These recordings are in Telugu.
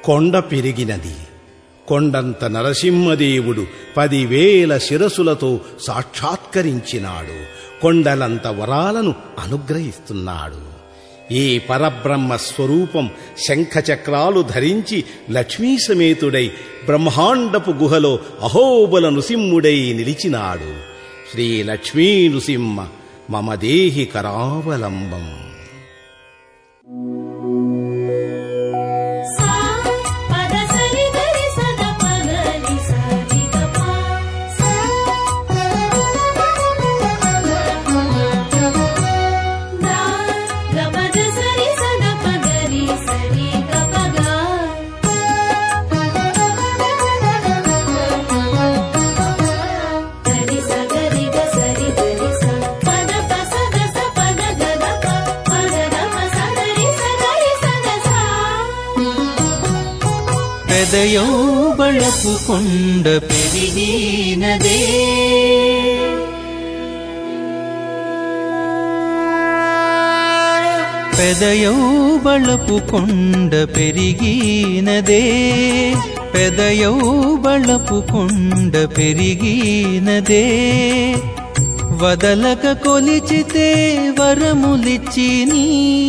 కొండ పెరిగినది కొండంత నరసింహదేవుడు పదివేల శిరసులతో సాక్షాత్కరించినాడు కొండలంత వరాలను అనుగ్రహిస్తున్నాడు ఈ పరబ్రహ్మ స్వరూపం శంఖచక్రాలు ధరించి లక్ష్మీ సమేతుడై బ్రహ్మాండపు గుహలో అహోబల నృసింహుడై నిలిచినాడు శ్రీ లక్ష్మీ నృసింహ మమ దేహి కరావలంబం సా పద సరి గరి సద పగరి సరి గప సా దా గపద సరి సద పగరి సరి గపగా గరి సగరి గ సరి గరి స పద పస గస పద గద ప పద గమ సగరి సగరి సగ సా పెదయోబళపు కొండ పెరిగినదే పెదయోబళపు కొండ పెరిగినదే పెదయోబళపు కొండ పెరిగినదే వదలక కొలిచితే వరములిచ్చిని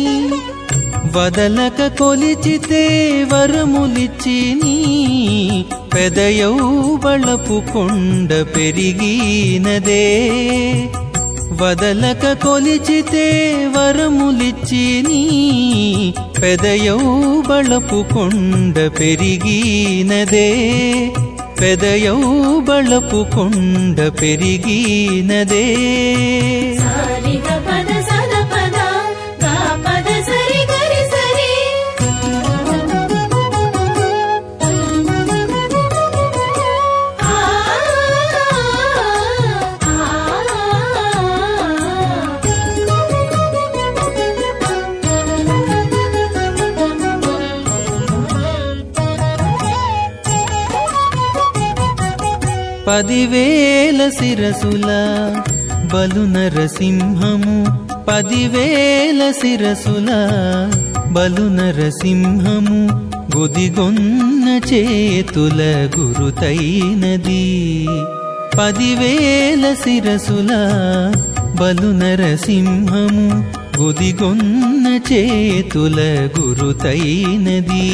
వదలక కొలిచితే వరములిచ్చిని పెదయౌబళపు కొండ పెరిగినదే వదలక కొలిచితే వరములిచ్చిని పెదయౌబళపు కొండ పెరిగినదే పెదయౌబళపు కొండ పెరిగినదే సారి గ పద సద పద గా పద సరి గరి సరి ఆ పదివేల శిరసుల బలు నరసింహము పదివేల శిరసుల బలు నరసింహము గుదిగొన్న చేతుల గురుతైనది పదివేల శిరసుల బలు నరసింహము గుదిగొన్న చేతుల గురుతైనది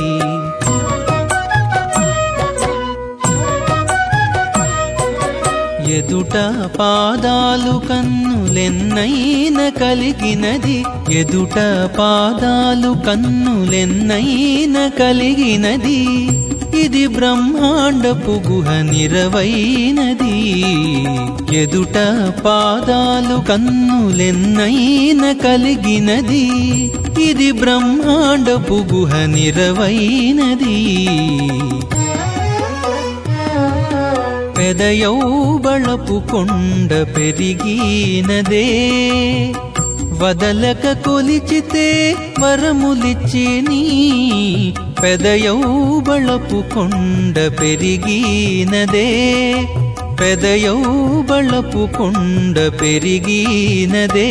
ఎదుట పాదాలు కన్నులెన్నైన కలిగినది ఎదుట పాదాలు కన్నులెన్నైన కలిగినది ఇది బ్రహ్మాండపు గుహ నిరవైనది ఎదుట పాదాలు కన్నులెన్నైన కలిగినది ఇది బ్రహ్మాండపు గుహ నిరవైనది పెదయౌబళపు కొండ పెరిగినదే వదలక కొలిచితే వరములిచ్చిని పెదయౌబళపు కొండ పెరిగినదే పెదయౌబళపు కొండ పెరిగినదే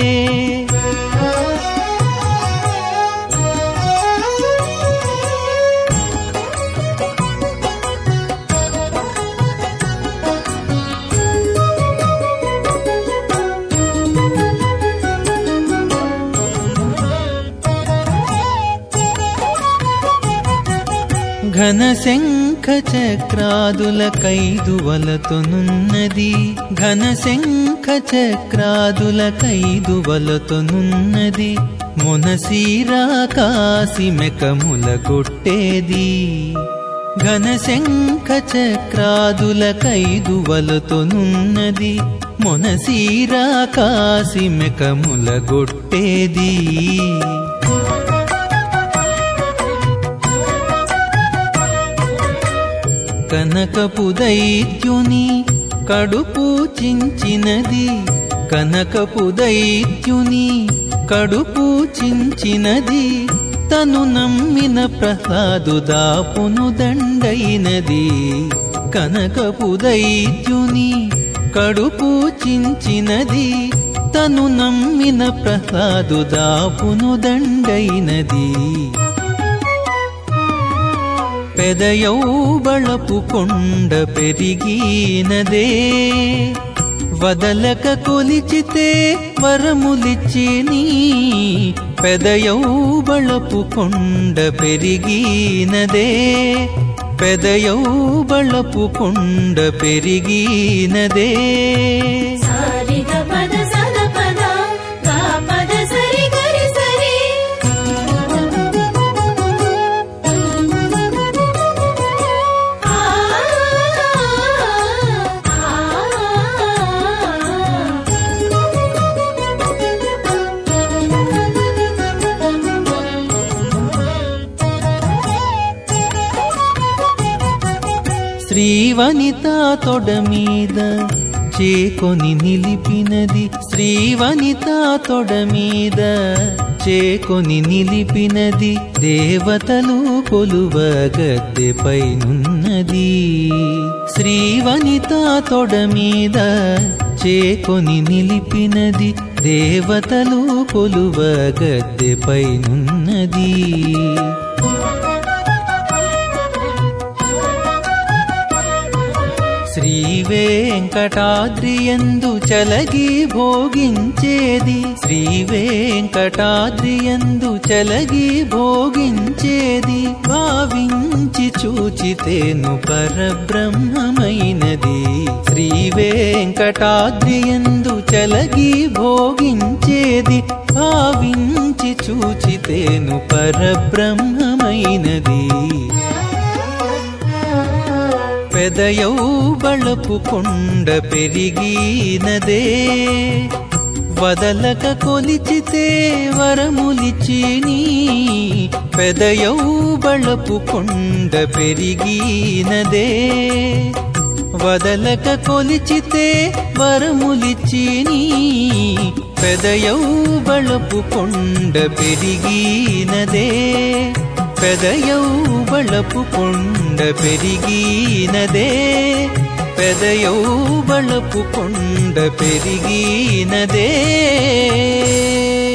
ఘన శంఖ చక్రాదుల కైదువలతోనున్నది ఘన శంఖ చక్రాదుల కైదువలతోనున్నది మునసీరా కాసి మెకముల కొట్టేది ఘన శంఖ చక్రాదుల కైదువలతోనున్నది మొనసీరా కాసి మెకముల గొట్టేది కనకపు దైత్యుని కడుపు చించినది కనకపు దైత్యుని కడుపు చించినది తను నమ్మిన ప్రసాదు దాపును దండైనది కనకపు దైత్యుని కడుపు చించినది తను నమ్మిన ప్రసాదు దాపును దండైనది పెదయౌబళపు కొండ పెరిగినదే వదలక కొలిచితే వరములిచ్చి నీ పెదయౌబళపు కొండ పెరిగినదే పెదయౌబళపు కొండ పెరిగినదే సారిగ పద సద పద గా పద సరి గరి సరి ఆ శ్రీవనిత తొడ మీద చేకొని నిలిపినది శ్రీవనిత తొడ మీద చేకొని నిలిపినది దేవతలు కొలువ గద్దెపైనున్నది శ్రీవనిత తొడ మీద చేకొని నిలిపినది దేవతలు కొలువ గద్దెపైనున్నది శ్రీ వెంకటాద్రియందు చలగి భోగించేది శ్రీ వెంకటాద్రియందు చలగి భోగించేది భావించి చూచితేను పరబ్రహ్మమైనది శ్రీ వెంకటాద్రియందు చలగి భోగించేది భావించి చూచితేను పరబ్రహ్మమైనది పెదయౌబళపు కొండ పెరిగినదే వదలక కొలిచితే వరములిచి నీ పెదయౌబళపు కొండ పెరిగినదే వదలక కొలిచితే వరములిచి నీ పెదయౌబళపు కొండ పెరిగినదే పెదయౌబళపు కొండ పెరిగినదే పెదయౌబళపు కొండ పెరిగినదే